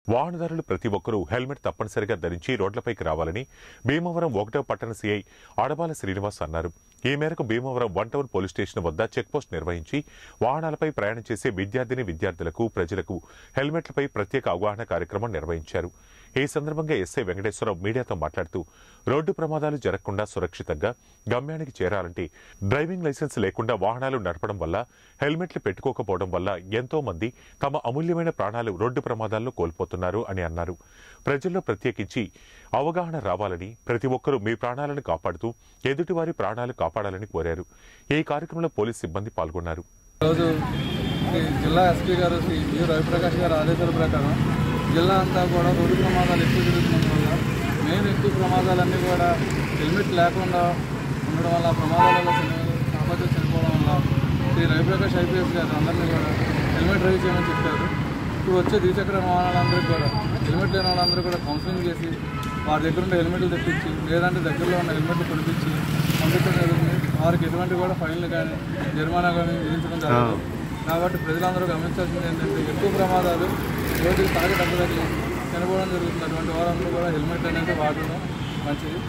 వాహనదారులు ప్రతి ఒక్కరూ హెల్మెట్ తప్పనిసరిగా ధరించి రోడ్లపైకి రావాలని భీమవరం ఒకటో పట్టణ సీఐ ఆడబాల శ్రీనివాస్ అన్నారు ఈ మేరకు Bhimavaram one town police station వద్ద చెక్పోస్ట్ నిర్వహించి వాహనాలపై ప్రయాణం చేసే విద్యార్థిని విద్యార్థులకు ప్రజలకు హెల్మెట్లపై ప్రత్యేక అవగాహన కార్యక్రమం నిర్వహించారు ఈ సందర్భంగా ఎస్ఐ వెంకటేశ్వరరావు మీడియాతో మాట్లాడుతూ రోడ్డు ప్రమాదాలు జరగకుండా సురక్షితంగా గమ్యానికి చేరాలంటే డ్రైవింగ్ లైసెన్స్ లేకుండా వాహనాలు నడపడం వల్ల హెల్మెట్లు పెట్టుకోకపోవడం వల్ల ఎంతో మంది తమ అమూల్యమైన ప్రాణాలు రోడ్డు ప్రమాదాల్లో కోల్పోతున్నారు అని అన్నారు ప్రజల్లో ప్రత్యేకించి అవగాహన రావాలని ప్రతి ఒక్కరూ మీ ప్రాణాలను కాపాడుతూ ఎదుటివారి ప్రాణాలు కాపాడాలని కోరారు ఈ కార్యక్రమంలో పోలీస్ సిబ్బంది పాల్గొన్నారు ఈరోజు ఈ జిల్లా ఎస్పీ గారు శ్రీ యు రవిప్రకాష్ గారి ఆదేశాల ప్రకారం జిల్లా అంతా కూడా రోడ్డు ప్రమాదాలు ఎక్కువ జరుగుతున్నందు వల్ల మెయిన్ ఎక్కువ ప్రమాదాలన్నీ కూడా హెల్మెట్ లేకుండా ఉండడం వల్ల ప్రమాదాలలో సామాజిక చనిపోవడం వల్ల శ్రీ రవిప్రకాష్ ఐపీఎస్ గారు అందరినీ కూడా హెల్మెట్ డ్రైవ్ చేయమని చెప్పారు ఇప్పుడు వచ్చే ద్విచక్ర వాహనాలందరికీ కూడా హెల్మెట్ లేని వాళ్ళందరూ కూడా కౌన్సిలింగ్ చేసి వారి దగ్గర ఉండే హెల్మెట్లు తెప్పించి లేదంటే దగ్గరలో ఉన్న హెల్మెట్లు కొనిపించి పంపించడం జరుగుతుంది వారికి ఎటువంటి కూడా ఫైన్లు కానీ జరిమానా కానీ విధించడం జరగదు కాబట్టి ప్రజలందరూ గమనించాల్సింది ఏంటంటే ఎక్కువ ప్రమాదాలు రోడ్డుకి తాగి దెబ్బ తగిలి చనిపోవడం జరుగుతుంది అటువంటి వారందరూ కూడా హెల్మెట్ అనేది వాడడం మంచిది